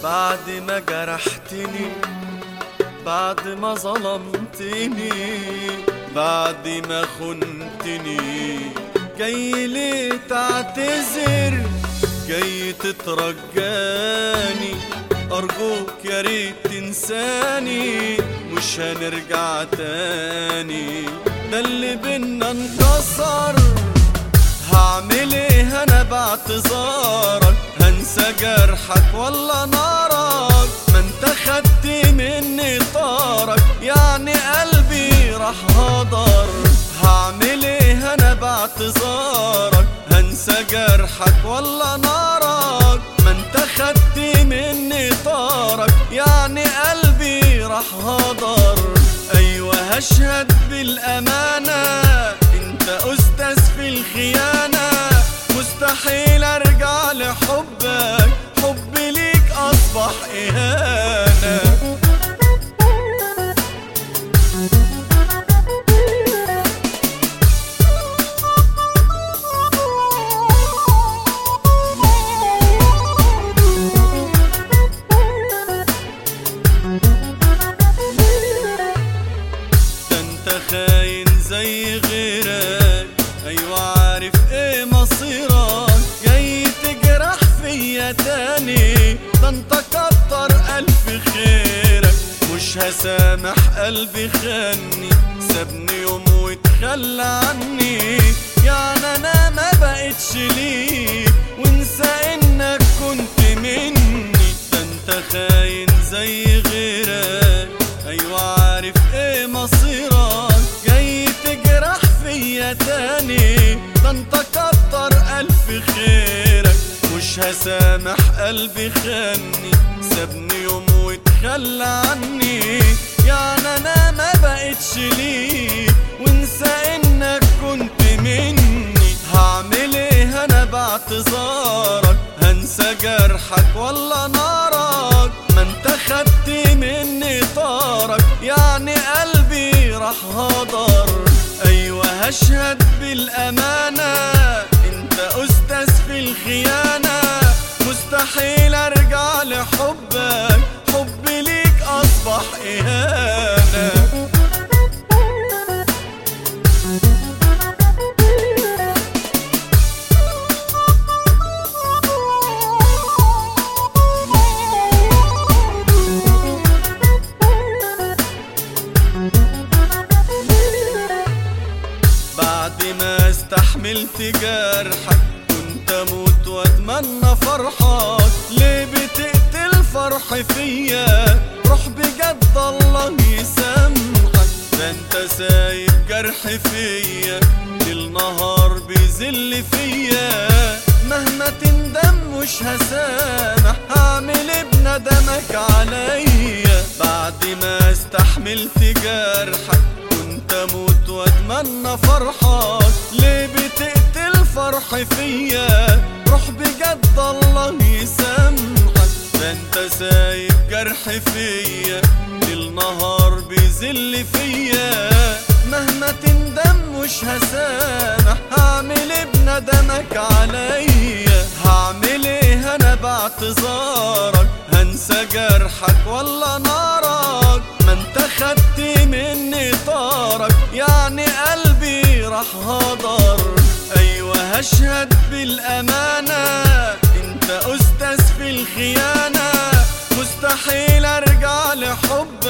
بعد ما جرحتني بعد ما ظلمتني بعد ما خنتني جاي ليه تعتذر جاي تترجاني أرجوك يا ريت تنساني مش هنرجع تاني ده اللي بينا انكسر هعمل ايه انا باعتذارك هنسى جرحك ولا نارك ما انت خدت مني طارك يعني قلبي راح هدر هعمل ايه انا باعتذارك هنسى جرحك ولا نارك ما انت خدت مني طارك يعني قلبي راح هدر ايوه هشهد بالامانه انت استاذ في الخيانه مستحيل ارجع لحبك حبي ليك اصبح اهانه ده انت خاين زي غيرك ايوه عارف ايه مصيرك جاي تجرح فيا تاني ده انت كتر الف خيرك مش هسامح قلبي خاني سابني يوم واتخلى عني يعني انا ما بقتش ليك وانسى انك كنت مني ده انت خاين زي غيرك ايوه عارف ايه مصيرك جاي تجرح فيا تاني ده انت كتر الف خيرك مش هسامح قلبي خاني سابني يوم واتخلى عني يعني انا ما بقتش ليك وانسى انك كنت مني هعمل ايه انا باعتذارك هنسى جرحك ولا نارك ما انت خدت مني طارك يعني قلبي راح هدر ايوه هشهد بالامانه انت استاذ في الخيانه مستحيل ارجع لحبك حبي ليك اصبح اهانه بعد ما استحملت جرحك كنت اموت واتمنى فرحك ليه بتقتل فرح فيا روح بجد الله يسامحك ده انت سايب جرح فيا ليل نهار بيذل فيا مهما تندم مش هسامح هعمل إيه بندمك عليا بعد ما استحملت جرحك كنت اموت واتمنى فرحك ليه بتقتل فرح فيا روح بجد الله يسامحك ده انت سايب جرح فيا ليل نهار بيذل فيا مهما تندم مش هسامح هعمل إيه بندمك عليا هعمل ايه انا باعتذارك هنسى جرحك ولا نارك ما انت خدت مني طارك يعني قلبي راح هدر ايوه هشهد بالامانه انت استاذ في الخيانه مستحيل ارجع لحبك